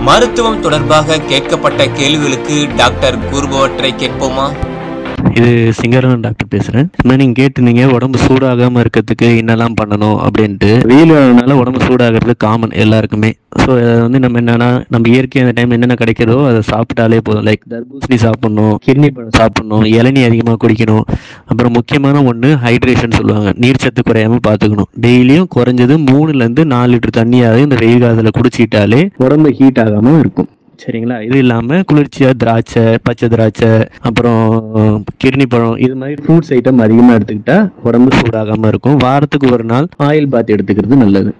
மருத்துவம் தொடர்பாக கேட்கப்பட்ட கேள்விகளுக்கு டாக்டர் கூறுபவற்றை கேட்போமா இது சிங்கரன் டாக்டர் பேசுகிறேன் இந்த மாதிரி நீங்கள் கேட்டிருந்தீங்க உடம்பு சூடாகாமல் இருக்கிறதுக்கு என்னெல்லாம் பண்ணணும் அப்படின்ட்டு வெயில் வரனால உடம்பு சூடாகிறது காமன் எல்லாருக்குமே ஸோ வந்து நம்ம என்னன்னா நம்ம இயற்கை அந்த டைம் என்னென்ன கிடைக்கிறதோ அதை சாப்பிட்டாலே போதும் லைக் தர்பூசணி சாப்பிடணும் கிர்னி பழம் சாப்பிடணும் இளநீ அதிகமாக குடிக்கணும் அப்புறம் முக்கியமான ஒன்று ஹைட்ரேஷன் சொல்லுவாங்க நீர்ச்சத்து குறையாம பார்த்துக்கணும் டெய்லியும் குறைஞ்சது மூணுலேருந்து நாலு லிட்டர் தண்ணியாவது இந்த வெயில் காலத்தில் குடிச்சிக்கிட்டாலே உடம்பு ஹீட் ஆகாமல் இருக்கும் சரிங்களா இது இல்லாமல் குளிர்ச்சியாக திராட்சை பச்சை திராட்சை அப்புறம் கிர்னி பழம் இது மாதிரி ஃப்ரூட்ஸ் ஐட்டம் அதிகமாக எடுத்துக்கிட்டா உடம்பு சூடாகாமல் இருக்கும் வாரத்துக்கு ஒரு நாள் ஆயில் பாத் எடுத்துக்கிறது நல்லது